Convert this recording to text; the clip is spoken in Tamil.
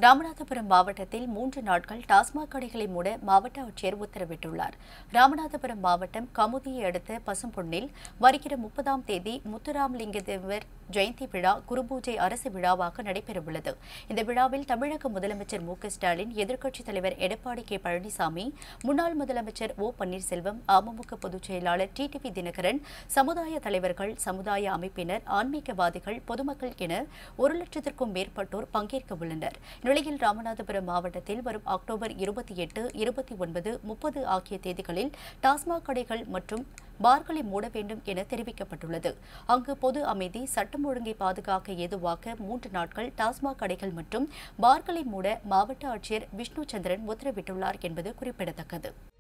ராமநாதபுரம் மாவட்டத்தில் மூன்று நாட்கள் டாஸ்மாக் கடைகளை மூட மாவட்ட ஆட்சியர் உத்தரவிட்டுள்ளார் ராமநாதபுரம் மாவட்டம் கமுதியை அடுத்த பசும்பொன்னில் வருகிற முப்பதாம் தேதி முத்துராமலிங்க தேவர் ஜெயந்தி விழா குருபூஜை அரசு விழாவாக நடைபெறவுள்ளது இந்த விழாவில் தமிழக முதலமைச்சர் மு க ஸ்டாலின் எதிர்க்கட்சித் தலைவர் எடப்பாடி கே பழனிசாமி முன்னாள் முதலமைச்சர் ஓ பன்னீர்செல்வம் அமமுக பொதுச் செயலாளர் டிடிவி தினகரன் சமுதாய தலைவர்கள் சமுதாய அமைப்பினர் ஆன்மீகவாதிகள் பொதுமக்கள் என ஒரு லட்சத்திற்கும் மேற்பட்டோர் பங்கேற்க உள்ளனர் நிலையில் ராமநாதபுரம் மாவட்டத்தில் வரும் அக்டோபர் இருபத்தி எட்டு இருபத்தி ஒன்பது முப்பது ஆகிய தேதிகளில் டாஸ்மாக் கடைகள் மற்றும் பார்களை மூட வேண்டும் என தெரிவிக்கப்பட்டுள்ளது அங்கு பொது அமைதி சட்டம் ஒழுங்கை பாதுகாக்க ஏதுவாக மூன்று நாட்கள் டாஸ்மாக் கடைகள் மற்றும் பார்களை மூட மாவட்ட ஆட்சியர் விஷ்ணு சந்திரன் உத்தரவிட்டுள்ளார் என்பது குறிப்பிடத்தக்கது